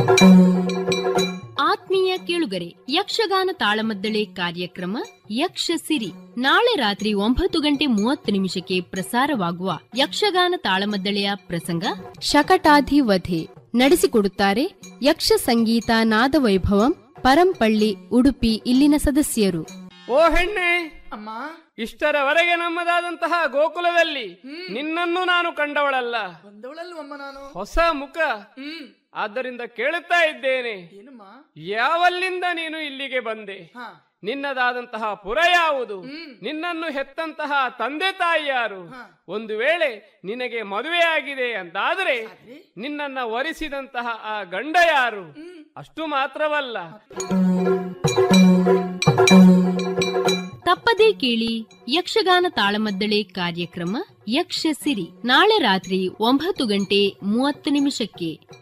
ಆತ್ಮೀಯ ಕೇಳುಗರೆ ಯಕ್ಷಗಾನ ತಾಳಮದ್ದಳೆ ಕಾರ್ಯಕ್ರಮ ಯಕ್ಷ ಸಿರಿ ನಾಳೆ ರಾತ್ರಿ ಒಂಬತ್ತು ಗಂಟೆ ಮೂವತ್ತು ನಿಮಿಷಕ್ಕೆ ಪ್ರಸಾರವಾಗುವ ಯಕ್ಷಗಾನ ತಾಳಮದ್ದಳೆಯ ಪ್ರಸಂಗ ಶಕಟಾಧಿವಧೆ ನಡೆಸಿಕೊಡುತ್ತಾರೆ ಯಕ್ಷ ಸಂಗೀತ ನಾದವೈಭವಂ ಪರಂಪಳ್ಳಿ ಉಡುಪಿ ಇಲ್ಲಿನ ಸದಸ್ಯರು ಓ ಹೆಣ್ಣೆ ಅಮ್ಮ ಇಷ್ಟರವರೆಗೆ ನಮ್ಮದಾದಂತಹ ಗೋಕುಲದಲ್ಲಿ ನಿನ್ನನ್ನು ನಾನು ಕಂಡವಳಲ್ಲ ಬಂದವಳಲ್ವಮ್ಮ ನಾನು ಹೊಸ ಮುಖ ಹ್ಮ್ ಆದ್ದರಿಂದ ಕೇಳುತ್ತಾ ಇದ್ದೇನೆ ಏನಮ್ಮ ಯಾವಲ್ಲಿಂದ ನೀನು ಇಲ್ಲಿಗೆ ಬಂದೆ ಹಾ ನಿನ್ನದಾದಂತಹ ಪುರ ಯಾವುದು ಹ್ಮ್. ನಿನ್ನನ್ನು ಹೆತ್ತಂತಹ ತಂದೆ ತಾಯಿ ಯಾರು ಹಾ. ಒಂದು ವೇಳೆ ನಿನಗೆ ಮದುವೆಯಾಗಿದೆ ಅಂತಾದ್ರೆ ಆದ್ರೆ? ನಿನ್ನನ್ನ ವರಿಸಿದಂತಹ ಆ ಗಂಡ ಯಾರು ಅಷ್ಟು ಮಾತ್ರವಲ್ಲ ತಪ್ಪದೇ ಕೇಳಿ ಯಕ್ಷಗಾನ ತಾಳಮದ್ದಳೆ ಕಾರ್ಯಕ್ರಮ ಯಕ್ಷ ಸಿರಿ ನಾಳೆ ರಾತ್ರಿ ಒಂಬತ್ತು ಗಂಟೆ ಮೂವತ್ತು ನಿಮಿಷಕ್ಕೆ